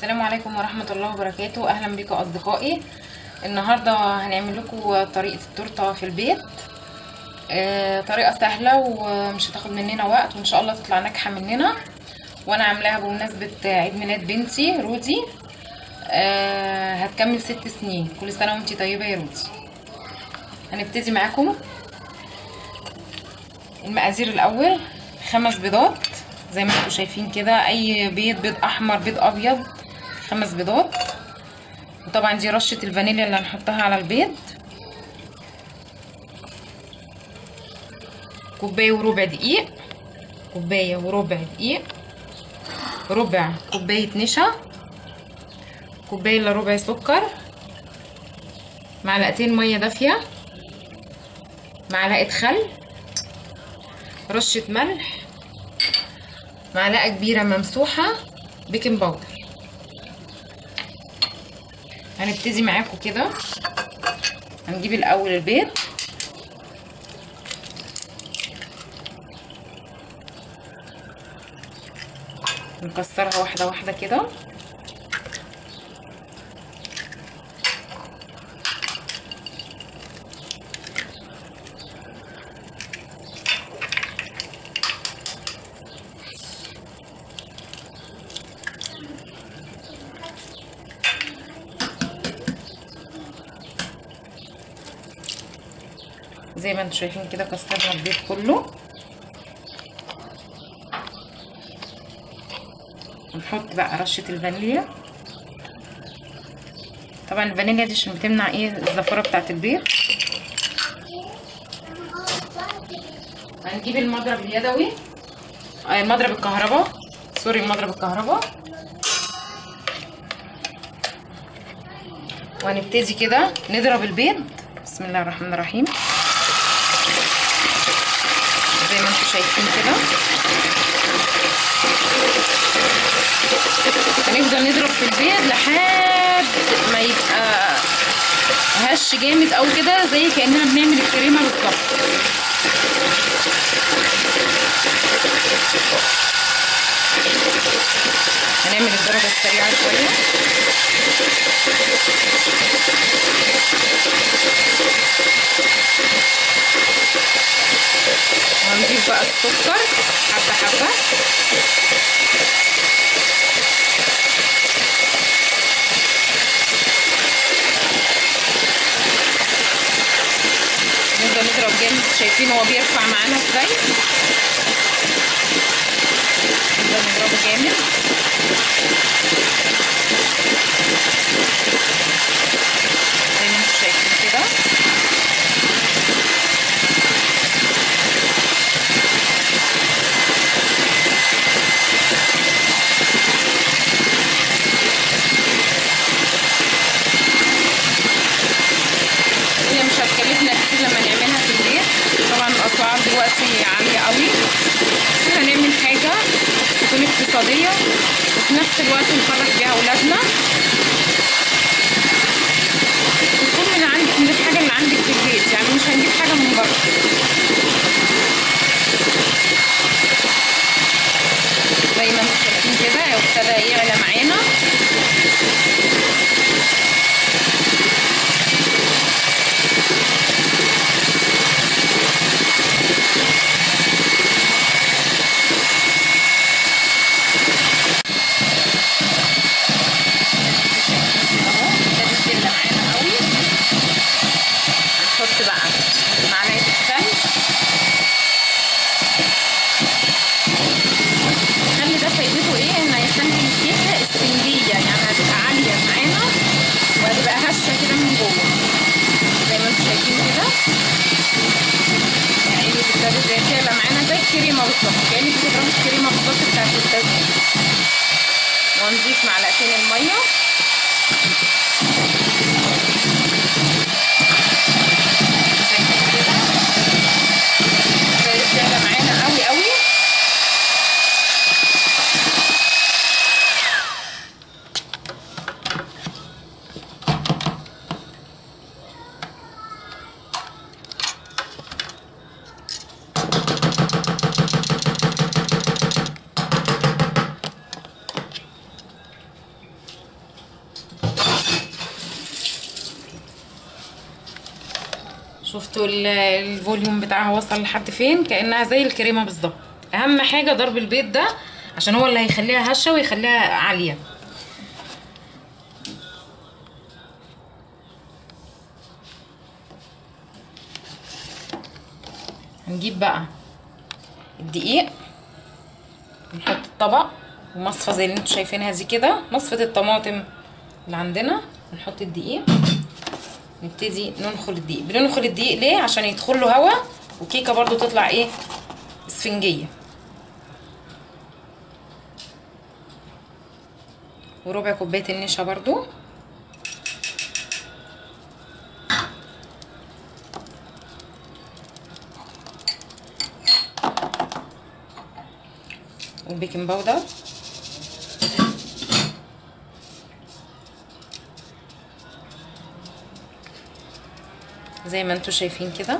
السلام عليكم ورحمة الله وبركاته أهلا بكم أصدقائي النهاردة هنعمل لكم طريقة التورتة في البيت آه، طريقة سهلة ومش هتاخد مننا وقت وإن شاء الله تطلع ناجحة مننا وأنا عاملاها بمناسبة عيد ميلاد بنتي رودي آه، هتكمل ست سنين كل سنة وانتي طيبة يا رودي هنبتدي معاكم المقادير الأول خمس بيضات زي ما انتم شايفين كده اي بيض بيض احمر بيض ابيض خمس بيضات وطبعا دي رشه الفانيليا اللي هنحطها على البيض كوبايه وربع دقيق كوبايه وربع دقيق ربع كوبايه نشا كوبايه الا ربع سكر معلقتين ميه دافيه معلقه خل رشه ملح معلقه كبيره ممسوحه بيكنج باودر هنبتدي معاكم كده هنجيب الاول البيض نكسرها واحده واحده كده زي ما انتم شايفين كده كسرنا البيض كله ونحط بقى رشة الفانيليا طبعا الفانيليا دي عشان بتمنع ايه الزفرة بتاعت البيض هنجيب المضرب اليدوي آه المضرب الكهرباء سوري المضرب الكهرباء وهنبتدي كده نضرب البيض بسم الله الرحمن الرحيم زي ما انتم شايفين كده هنفضل نضرب في البيض لحد ما يبقى هش جامد او كده زي كاننا بنعمل الكريمه بالظبط هنعمل الدرجه السريعه شويه وهنضيف بقى السكر حبة حبة نفضل نضرب جامد شايفين هو بيرفع معانا ازاي نفضل نضربه جامد زي ما انتم شايفين كده هي مش هتكلفنا كتير لما نعملها في البيت طبعا الاسعار دلوقتي عاليه قوي هنعمل حاجه تكون اقتصاديه وفي نفس الوقت نفرح بيها اولادنا تكون من عندك من الحاجه اللي عندك في البيت يعني مش هنجيب حاجه من بره زي ما انتم شايفين كده ابتدى يعلى معانا نحط بقى معلقه الخل الخل ده فايدته ايه ان هيخلي الكيكه اسفنجيه يعني هتبقى عاليه معانا وهتبقى هشه كده من جوه زي ما انتم شايفين كده يعني بتبقى زي كده معانا زي الكريمه بالظبط كانك بتضربي الكريمه بالظبط بتاعت التزيين ونضيف معلقتين الميه رسالة معانا قوي قوي شفتوا ال- الفوليوم بتاعها وصل لحد فين كانها زي الكريمه بالظبط اهم حاجه ضرب البيض ده عشان هو اللي هيخليها هشه ويخليها عاليه هنجيب بقى الدقيق نحط الطبق ومصفى زي اللي انتوا شايفينها دي كده مصفى الطماطم اللي عندنا نحط الدقيق نبتدي ننخل الدقيق بننخل الدقيق ليه عشان يدخل له هواء وكيكه برضو تطلع ايه اسفنجيه وربع كوبايه النشا برضو والبيكنج باودر زي ما انتوا شايفين كده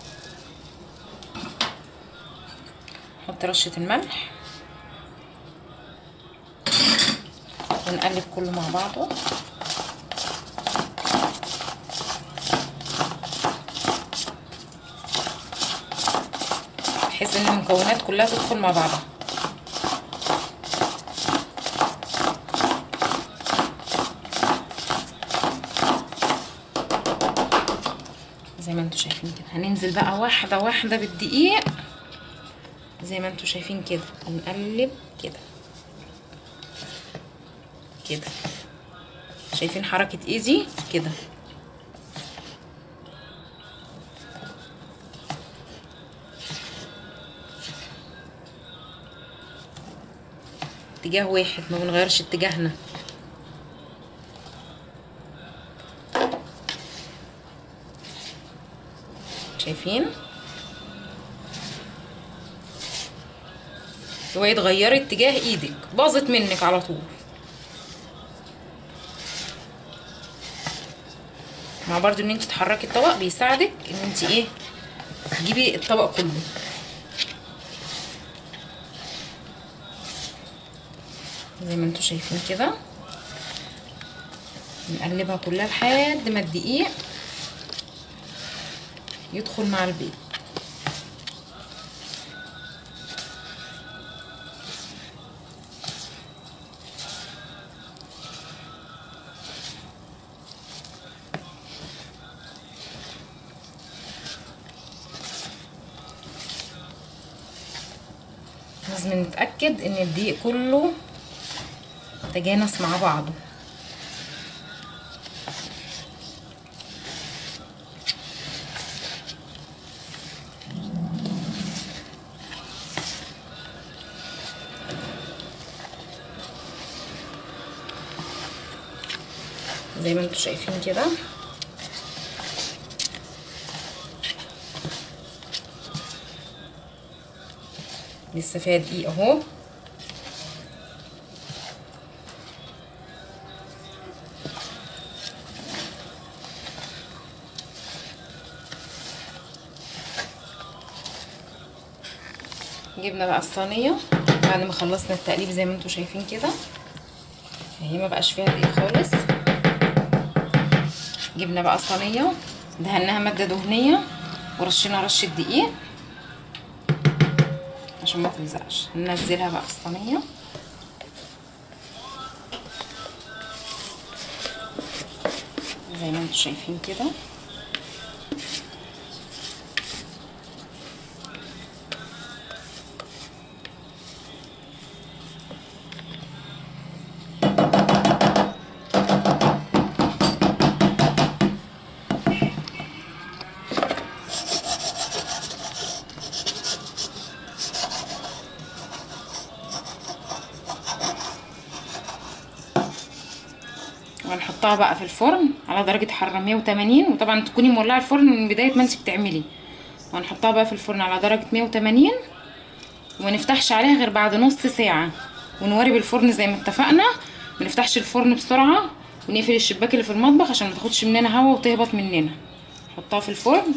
نحط رشة الملح ونقلب كله مع بعضه بحيث ان المكونات كلها تدخل مع بعضها زي ما انتوا شايفين كده هننزل بقى واحده واحده بالدقيق زي ما انتوا شايفين كده ونقلب كده كده شايفين حركه ايدي كده اتجاه واحد ما بنغيرش اتجاهنا شايفين اوعي تغيري اتجاه ايدك باظت منك على طول مع برضو ان انت تحركي الطبق بيساعدك ان انت ايه تجيبي الطبق كله زي ما انتوا شايفين كده نقلبها كلها لحد ما الدقيق يدخل مع البيض لازم نتأكد ان الدقيق كله تجانس مع بعضه زي ما انتوا شايفين كده لسه فيها دقيق اهو جبنا بقى الصينيه بعد ما خلصنا التقليب زي ما انتوا شايفين كده هي ما بقاش فيها دقيق خالص جبنا بقى صينيه دهناها ماده دهنيه ورشينا رشه دقيق عشان ما تلزقش ننزلها بقى في الصينيه زي ما انتوا شايفين كده وهنحطها بقى في الفرن على درجة حرارة 180 وطبعا تكوني مولعة الفرن من بداية ما انت بتعملي وهنحطها بقى في الفرن على درجة 180 وما نفتحش عليها غير بعد نص ساعة ونوري بالفرن زي ما اتفقنا ما نفتحش الفرن بسرعة ونقفل الشباك اللي في المطبخ عشان ما تاخدش مننا هوا وتهبط مننا نحطها في الفرن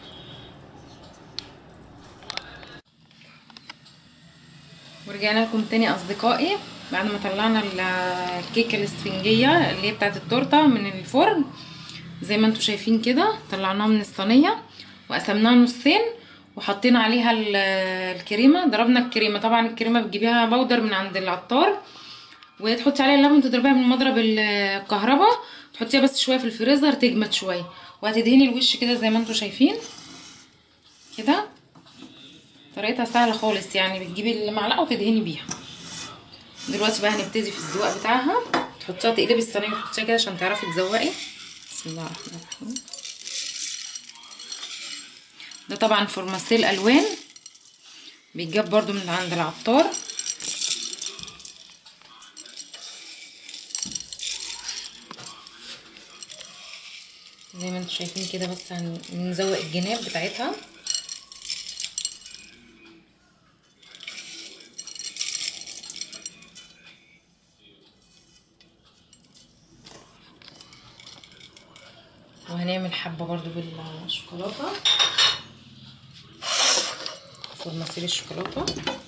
ورجعنا لكم تاني اصدقائي بعد ما طلعنا ال- الكيكه الاسفنجيه اللي هي بتاعه التورته من الفرن زي ما انتم شايفين كده طلعناها من الصينيه وقسمناها نصين وحطينا عليها ال- الكريمه ضربنا الكريمه طبعا الكريمه بتجيبيها بودر من عند العطار وتحطي عليها اللبن تضربيها من مضرب الكهرباء تحطيها بس شويه في الفريزر تجمد شويه وهتدهني الوش كده زي ما انتم شايفين كده طريقتها سهله خالص يعني بتجيبي المعلقه وتدهني بيها دلوقتي بقى هنبتدي في الزواق بتاعها تحطيها تقلبي الصينيه وتحطيها كده عشان تعرفي تزوقي بسم الله الرحمن الرحيم ده طبعا فورماسيل الوان بيتجاب برضو من عند العطار زي ما انتم شايفين كده بس هنزوق الجناب بتاعتها وهنعمل حبة برضو بالشوكولاتة فورماسيل الشوكولاتة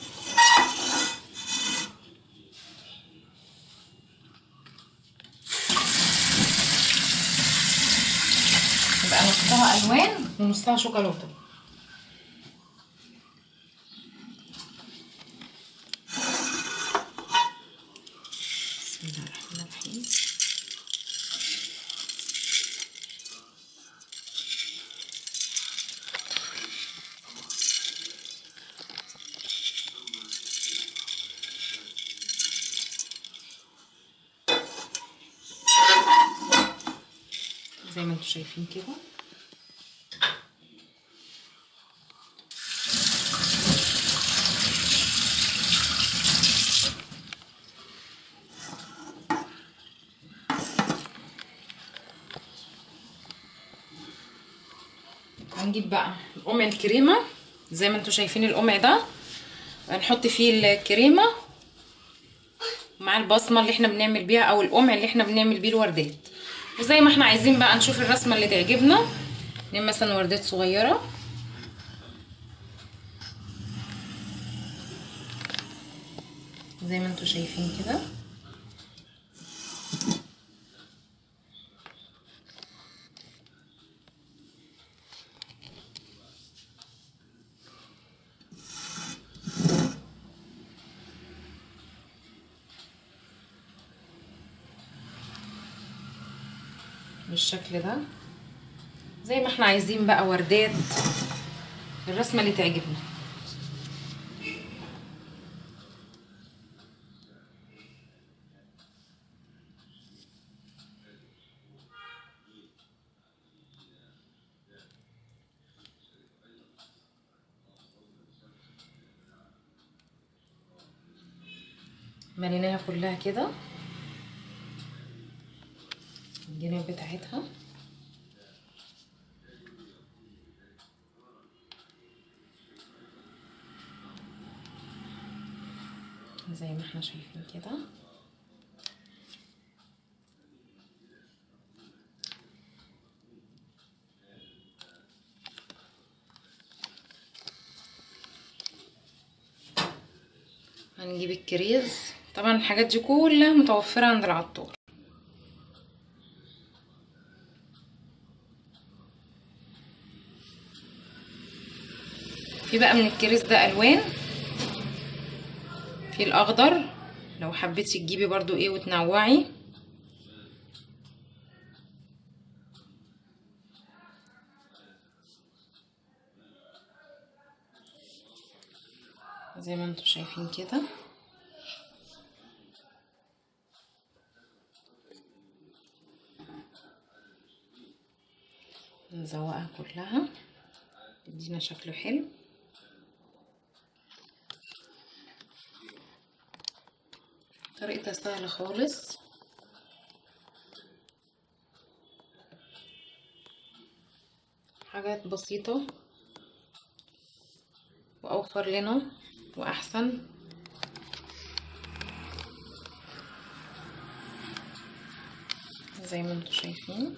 يبقى نصها ألوان ونصها شوكولاتة بسم الله الرحمن الرحيم زي ما انتم شايفين كده هنجيب بقى قمع الكريمة زي ما انتم شايفين القمع ده هنحط فيه الكريمة مع البصمة اللي احنا بنعمل بيها او القمع اللي احنا بنعمل بيه الوردات وزي ما احنا عايزين بقى نشوف الرسمة اللي تعجبنا نعمل مثلا وردات صغيرة زي ما انتم شايفين كده بالشكل ده زي ما احنا عايزين بقى وردات الرسمة اللي تعجبنا مليناها كلها كده الجناب بتاعتها زي ما احنا شايفين كده هنجيب الكريز طبعا الحاجات دي كلها متوفرة عند العطار في بقى من الكريز ده الوان في الاخضر لو حبيتي تجيبي برضو ايه وتنوعي زي ما انتم شايفين كده نزوقها كلها يدينا شكله حلو طريقتها سهلة خالص حاجات بسيطة وأوفر لنا وأحسن زي ما انتم شايفين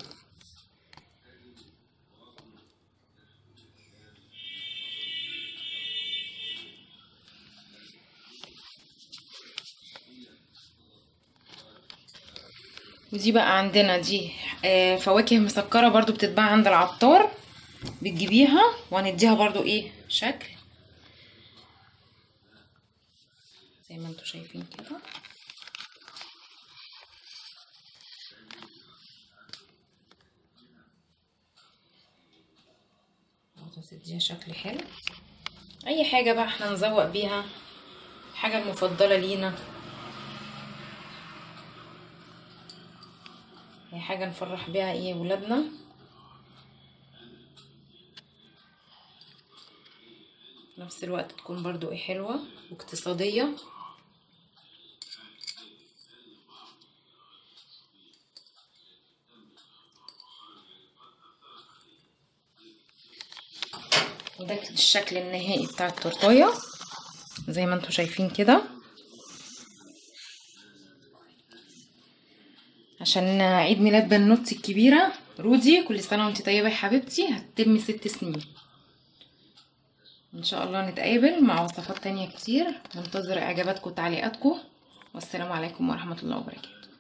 ودي بقى عندنا دي آه، فواكه مسكرة برضو بتتباع عند العطار بتجيبيها وهنديها برضو ايه شكل زي ما انتوا شايفين كده تديها شكل حلو اي حاجه بقى احنا نزوق بيها الحاجه المفضله لينا هي حاجه نفرح بيها ايه ولادنا في نفس الوقت تكون برضو ايه حلوه واقتصاديه وده الشكل النهائي بتاع التورتايه زي ما انتوا شايفين كده عشان عيد ميلاد بنوتي الكبيره رودي كل سنه وانت طيبه يا حبيبتي هتتم ست سنين ان شاء الله نتقابل مع وصفات تانية كتير منتظر اعجاباتكم وتعليقاتكم والسلام عليكم ورحمه الله وبركاته